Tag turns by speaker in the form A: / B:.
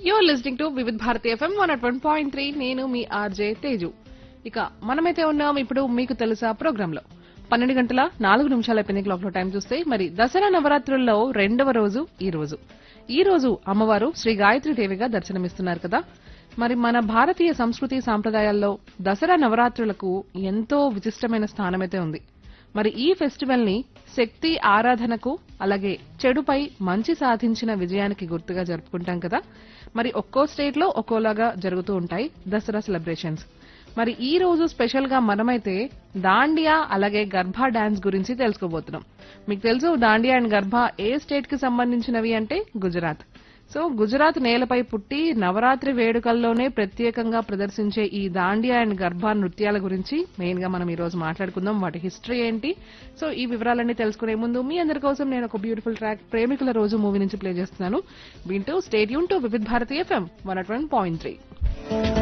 A: you're listening to Vividh Bharati FM one at one point three నేను మీ RJ Teju ఇక మనమైతే ఉన్నాం ఇప్పుడు మీకు తెలుసా ప్రోగ్రామ్ లో పన్నెండు గంటల నాలుగు నిమిషాల అయిపోయింది క్లాక్ లో టైం చూస్తే మరి దసరా నవరాత్రుల్లో రెండవ రోజు ఈ రోజు ఈ రోజు అమ్మవారు శ్రీ గాయత్రి దేవిగా దర్శనమిస్తున్నారు కదా మరి మన భారతీయ సంస్కృతి సాంప్రదాయాల్లో దసరా నవరాత్రులకు ఎంతో విశిష్టమైన స్థానమైతే ఉంది మరి ఈ ఫెస్టివల్ ని శక్తి ఆరాధనకు అలాగే చెడుపై మంచి సాధించిన విజయానికి గుర్తుగా జరుపుకుంటాం కదా మరి ఒక్కో స్టేట్ లో ఒక్కోలాగా జరుగుతూ ఉంటాయి దసరా సెలబ్రేషన్స్ మరి ఈ రోజు స్పెషల్ గా మనమైతే దాండియా అలాగే గర్భా డాన్స్ గురించి తెలుసుకోబోతున్నాం మీకు తెలుసు దాండియా అండ్ గర్భా ఏ స్టేట్ కి సంబంధించినవి అంటే గుజరాత్ సో గుజరాత్ నేలపై పుట్టి నవరాత్రి వేడుకల్లోనే ప్రత్యేకంగా ప్రదర్శించే ఈ దాండియా అండ్ గర్భా నృత్యాల గురించి మెయిన్ గా మనం ఈ రోజు మాట్లాడుకుందాం వాటి హిస్టరీ ఏంటి సో ఈ వివరాలన్నీ తెలుసుకునే ముందు మీ అందరి కోసం నేను ఒక బ్యూటిఫుల్ ట్రాక్ ప్రేమికుల రోజు మూవీ నుంచి ప్లే చేస్తున్నాను వింటూ stay tuned to Vividh Bharati FM one point three